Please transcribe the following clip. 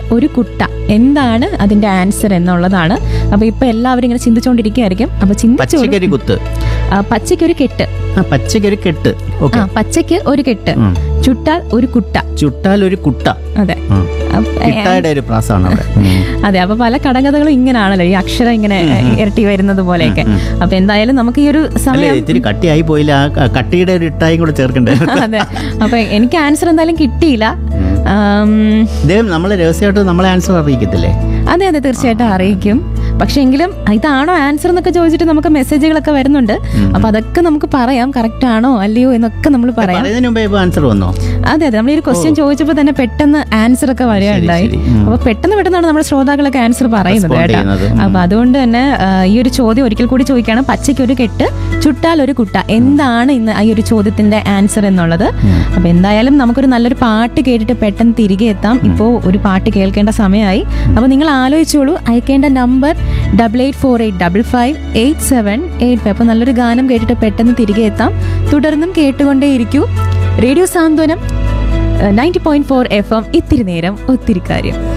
ഒരു കുട്ട എന്താണ് അതിന്റെ ആൻസർ എന്നുള്ളതാണ് അപ്പൊ ഇപ്പൊ എല്ലാവരും ഇങ്ങനെ ചിന്തിച്ചുകൊണ്ടിരിക്കുകയായിരിക്കും അപ്പൊ ചിന്തിച്ചോളൂ പച്ചക്കൊരു കുത്ത് ആ, പച്ചയ്ക്ക് ഒരു കെട്ട് ആ പച്ചക്കൊരു കെട്ട് ഓക്കെ ആ പച്ചയ്ക്ക് ഒരു കെട്ട് ചുട്ടാൽ ഒരു കുട്ട ചുട്ടാൽ ഒരു കുട്ട അതെ ഉം. അപ്പ- കിട്ടായുടെ ഒരു പ്രാസമാണ് അവിടെ ഉം. അതെ അപ്പൊ പല കടകഥകളും ഇങ്ങനെയാണല്ലോ ഈ അക്ഷരം ഇങ്ങനെ ഇരട്ടി വരുന്നത് പോലെയൊക്കെ അപ്പൊ എന്തായാലും നമുക്ക് ഈ ഒരു അല്ലേ സമയം ഇത്തിരി കട്ടിയായി പോയില്ല ആ ക- കട്ടിയുടെ ഒരു ഇട്ടായും കൂടെ ചേർക്കണ്ടേ അതെ അപ്പൊ എനിക്ക് ആൻസർ എന്തായാലും കിട്ടിയില്ല ആം, ഇദ്ദേഹം നമ്മളെ രഹസ്യമായിട്ട് നമ്മളെ ആൻസർ അറിയിക്കത്തില്ലേ അതെ അതെ തീർച്ചയായിട്ടും അറിയിക്കും പക്ഷെ എങ്കിലും ഇതാണോ ആൻസർ എന്നൊക്കെ ചോദിച്ചിട്ട് നമുക്ക് മെസ്സേജുകളൊക്കെ വരുന്നുണ്ട് അപ്പൊ അതൊക്കെ നമുക്ക് പറയാം കറക്റ്റ് ആണോ അല്ലയോ എന്നൊക്കെ നമ്മൾ പറയാം പറയുന്നതിന് മുമ്പേ ഇപ്പൊ ആൻസർ വന്നോ അതെ അതെ നമ്മൾ ഈ ഒരു ക്വസ്റ്റ്യൻ ചോദിച്ചപ്പോൾ തന്നെ പെട്ടെന്ന് ആൻസർ ഒക്കെ വരികയുണ്ടായി ശരി. ഉം. അപ്പൊ പെട്ടെന്ന് പെട്ടെന്നാണ് നമ്മുടെ ശ്രോതാക്കളൊക്കെ ആൻസർ പറയുന്നത് Respond കേട്ടോ ചെയ്യുന്നത്. ഉം. അപ്പൊ അതുകൊണ്ട് തന്നെ ആ, ഈ ഒരു ചോദ്യം ഒരിക്കൽ കൂടി ചോദിക്കുകയാണ് പച്ചയ്ക്ക് ഒരു കെട്ട് ചുട്ടാൽ ഒരു കുട്ട എന്താണ് ഇന്ന് ഈ ഒരു ചോദ്യത്തിന്റെ ആൻസർ എന്നുള്ളത് അപ്പൊ എന്തായാലും നമുക്കൊരു നല്ലൊരു പാട്ട് കേട്ടിട്ട് പെട്ടെന്ന് തിരികെ എത്താം ഇപ്പോ ഒരു പാട്ട് കേൾക്കേണ്ട സമയമായി അപ്പൊ നിങ്ങൾ ആലോചിച്ചോളൂ അയക്കേണ്ട number double eight four eight double five eight seven eight five അപ്പൊ നല്ലൊരു ഗാനം കേട്ടിട്ട് പെട്ടെന്ന് തിരികെ എത്താം തുടർന്നും കേട്ടുകൊണ്ടേയിരിക്കൂ radio Santhwanam ninety point four F M ഇത്തിരി നേരം ഒത്തിരി കാര്യം